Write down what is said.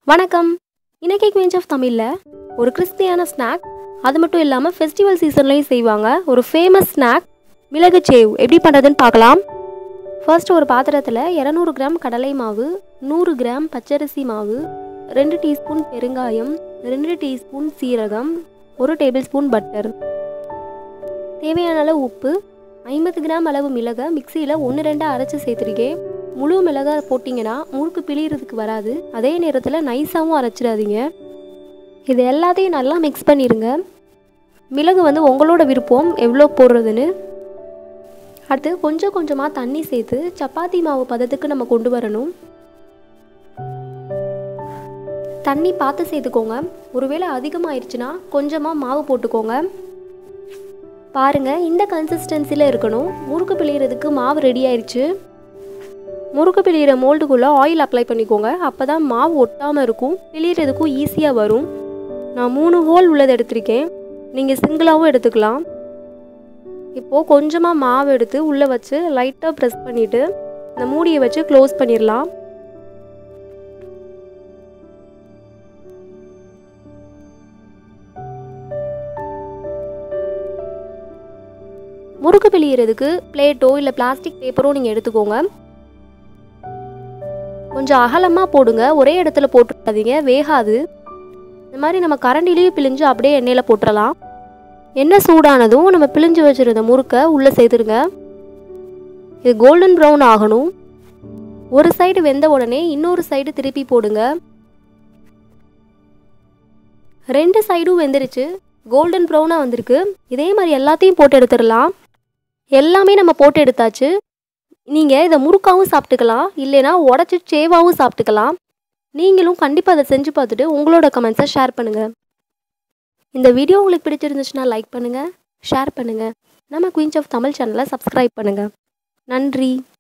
வணக்கம் இன்னைக்கு queens of தமிழில் ஒரு கிறிஸ்பியான ஸ்நாக் அது மட்டும் இல்லாமல் ஃபெஸ்டிவல் சீசன்லேயும் செய்வாங்க ஒரு ஃபேமஸ் ஸ்நாக் மிளகு சேவ் எப்படி பண்ணுறதுன்னு பார்க்கலாம் ஃபர்ஸ்ட் ஒரு பாத்திரத்தில் இரநூறு கிராம் கடலை மாவு நூறு கிராம் பச்சரிசி மாவு ரெண்டு டீஸ்பூன் பெருங்காயம் ரெண்டு டீஸ்பூன் சீரகம் ஒரு டேபிள் ஸ்பூன் பட்டர் தேவையான அளவு உப்பு ஐம்பது கிராம் அளவு மிளகை மிக்சியில் ஒன்று ரெண்டாக அரைச்சி சேர்த்துருக்கேன் முழு மிளகா போட்டிங்கன்னா முறுக்கு பிழியறதுக்கு வராது அதே நேரத்தில் நைஸாகவும் அரைச்சிடாதீங்க இது எல்லாத்தையும் நல்லா மிக்ஸ் பண்ணிடுங்க மிளகு வந்து உங்களோட விருப்பம் எவ்வளோ போடுறதுன்னு அடுத்து கொஞ்சம் கொஞ்சமாக தண்ணி சேர்த்து சப்பாத்தி மாவு பதத்துக்கு நம்ம கொண்டு வரணும் தண்ணி பார்த்து சேர்த்துக்கோங்க ஒருவேளை அதிகமாகிடுச்சுன்னா கொஞ்சமாக மாவு போட்டுக்கோங்க பாருங்கள் இந்த கன்சிஸ்டன்சியில் இருக்கணும் முறுக்கு பிழியறதுக்கு மாவு ரெடி ஆயிடுச்சு முறுக்கு பிழியிற மோல்டுக்குள்ளே ஆயில் அப்ளை பண்ணிக்கோங்க அப்போ தான் மாவு ஒட்டாமல் இருக்கும் பிழியறதுக்கும் ஈஸியாக வரும் நான் மூணு ஹோல் உள்ளது எடுத்திருக்கேன் நீங்கள் சிங்கிளாகவும் எடுத்துக்கலாம் இப்போது கொஞ்சமாக மாவு எடுத்து உள்ளே வச்சு லைட்டாக ப்ரெஸ் பண்ணிவிட்டு இந்த மூடியை வச்சு க்ளோஸ் பண்ணிடலாம் முறுக்கு பிழியறதுக்கு பிளேட்டோ இல்லை பிளாஸ்டிக் பேப்பரோ நீங்கள் எடுத்துக்கோங்க கொஞ்சம் அகலமாக போடுங்க ஒரே இடத்துல போட்டுடாதீங்க வேகாது இந்த மாதிரி நம்ம கரண்டிலையும் பிழிஞ்சு அப்படியே எண்ணெயில் போட்டுடலாம் எண்ணெய் சூடானதும் நம்ம பிழிஞ்சு வச்சுருந்த முறுக்கை உள்ளே சேர்த்துருங்க இது கோல்டன் ப்ரௌன் ஆகணும் ஒரு சைடு வெந்த உடனே இன்னொரு சைடு திருப்பி போடுங்க ரெண்டு சைடும் வெந்துருச்சு கோல்டன் ப்ரௌனாக வந்திருக்கு இதே மாதிரி எல்லாத்தையும் போட்டு எடுத்துடலாம் எல்லாமே நம்ம போட்டு எடுத்தாச்சு நீங்கள் இதை முறுக்காவும் சாப்பிட்டுக்கலாம் இல்லைனா உடச்சி சேவாவும் சாப்பிட்டுக்கலாம் நீங்களும் கண்டிப்பாக அதை செஞ்சு பார்த்துட்டு உங்களோட கமெண்ட்ஸை ஷேர் பண்ணுங்கள் இந்த வீடியோ உங்களுக்கு பிடிச்சிருந்துச்சுன்னா லைக் பண்ணுங்கள் ஷேர் பண்ணுங்கள் நம்ம குயின்ஸ் ஆஃப் தமிழ் சேனலை சப்ஸ்கிரைப் பண்ணுங்கள் நன்றி